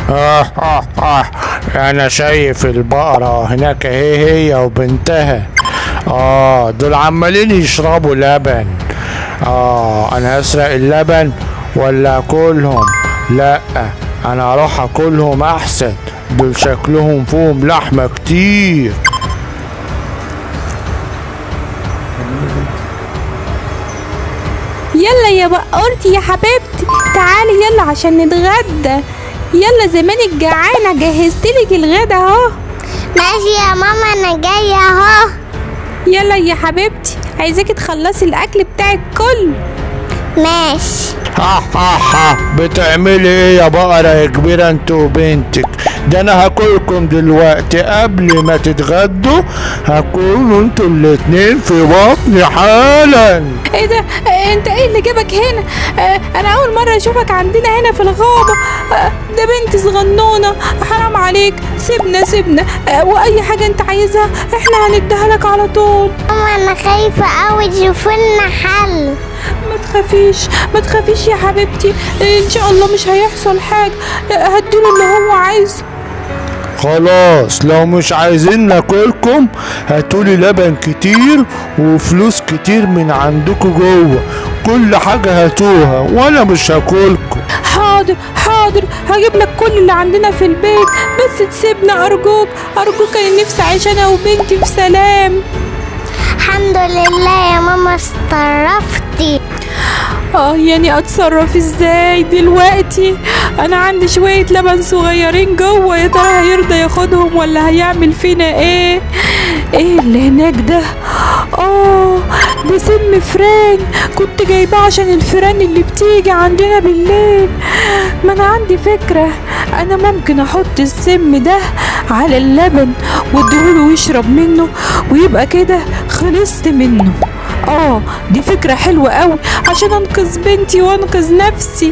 آه آه آه أنا شايف البقرة هناك هي هي وبنتها آه دول عمالين يشربوا لبن آه أنا هسرق اللبن ولا أكلهم لا أنا أروح أكلهم أحسن دول شكلهم فيهم لحمة كتير يلا يا بقورتي يا حبيبتي تعالي يلا عشان نتغدى يلا زمانك جعانة جهزتلك الغدا اهو ماشي يا ماما انا جاية اهو يلا يا حبيبتي عايزاكي تخلصي الاكل بتاعك كله ماشي ها ها ها بتعملي ايه يا بقرة يا كبيرة انت وبنتك ده انا هاكلكم دلوقتي قبل ما تتغدوا هكونوا انتوا الاتنين في بطني حالا ايه ده آه، انت ايه اللي جابك هنا آه، انا اول مرة اشوفك عندنا هنا في الغابة آه، ده بنت صغنونة حرام عليك سيبنا سيبنا آه، واي حاجة انت عايزها احنا هنديها لك على طول ماما انا خايفة اوي تشوفولنا حل ما تخافيش ما تخافيش يا حبيبتي ان شاء الله مش هيحصل حاجة هديله اللي هو عايزه خلاص لو مش عايزين ناكلكم هاتولي لبن كتير وفلوس كتير من عندكم جوه كل حاجة هاتوها وانا مش هاكلكم حاضر حاضر هجيب لك كل اللي عندنا في البيت بس تسيبنا ارجوك ارجوك كان نفسي اعيش انا وبنتي في سلام الحمد لله يا ماما استرفتي اه يعني اتصرف ازاي دلوقتي انا عندي شوية لبن صغيرين جوه يا ترى هيرضى ياخدهم ولا هيعمل فينا ايه ايه اللي هناك ده اه ده سم فران كنت جايباه عشان الفيران اللي بتيجي عندنا بالليل ما انا عندي فكرة انا ممكن احط السم ده على اللبن واديهوله يشرب منه ويبقى كده خلصت منه اه دي فكرة حلوة قوي عشان انقذ بنتي وانقذ نفسي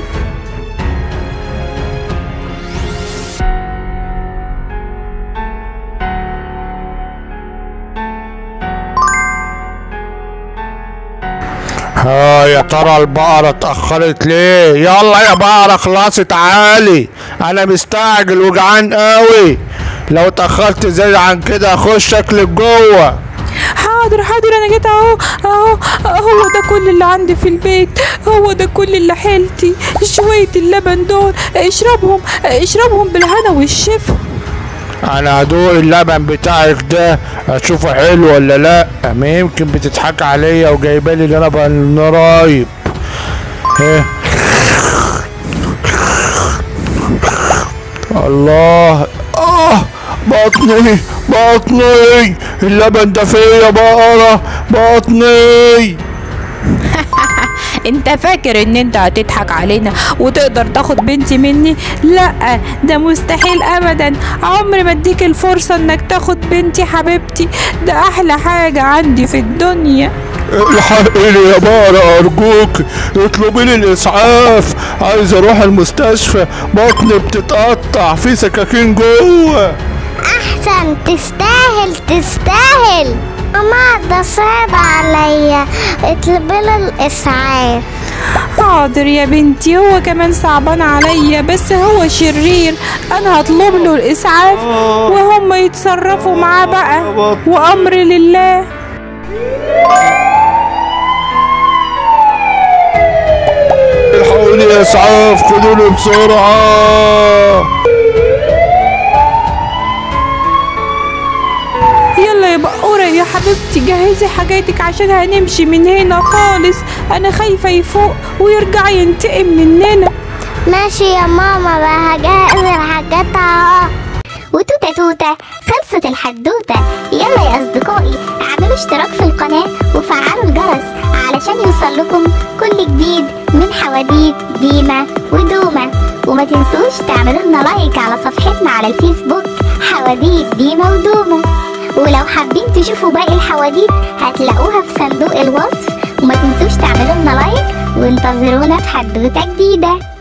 ها يا ترى البقرة اتأخرت ليه يلا يا بقرة خلاص تعالي انا مستعجل وجعان قوي لو اتأخرت زيادة عن كده اخش اكلك جوه حاضر حاضر انا جيت اهو اهو هو ده كل اللي عندي في البيت هو ده كل اللي حيلتي شوية اللبن دول اشربهم اشربهم بالهنا والشفا انا هدوق اللبن بتاعك ده اشوفه حلو ولا لا ما يمكن بتضحك عليا وجايبالي لبن رايب ايه الله اه بطني بطني اللبن ده فيا بقرة بطني انت فاكر ان انت هتضحك علينا وتقدر تاخد بنتي مني لا ده مستحيل ابدا عمري ما اديك الفرصة انك تاخد بنتي حبيبتي ده احلى حاجة عندي في الدنيا الحقي لي يا بقرة أرجوك اطلبي لي الإسعاف عايز أروح المستشفى بطني بتتقطع في سكاكين جوه احسن تستاهل تستاهل ماما ده صعب عليا اطلبي له الاسعاف حاضر يا بنتي هو كمان صعبان عليا بس هو شرير انا هطلب له الاسعاف وهم يتصرفوا معاه بقى وامر لله الحقوني يا إسعاف خدوني بسرعة يلا يا بقورة يا حبيبتي جهزي حاجاتك عشان هنمشي من هنا خالص انا خايفة يفوق ويرجع ينتقم مننا ماشي يا ماما بقى هجهز الحاجات اهو وتوتة توتة خلصت الحدوتة يلا يا أصدقائي اعملوا اشتراك في القناة وفعلوا الجرس علشان يوصلكم كل جديد من حواديت ديما ودوما وما تنسوش تعملوا لنا لايك على صفحتنا على الفيسبوك حواديت ديما ودوما ولو حابين تشوفوا باقي الحواديت هتلاقوها في صندوق الوصف وما تنسوش تعملوا لنا لايك وانتظرونا في حدوتة جديدة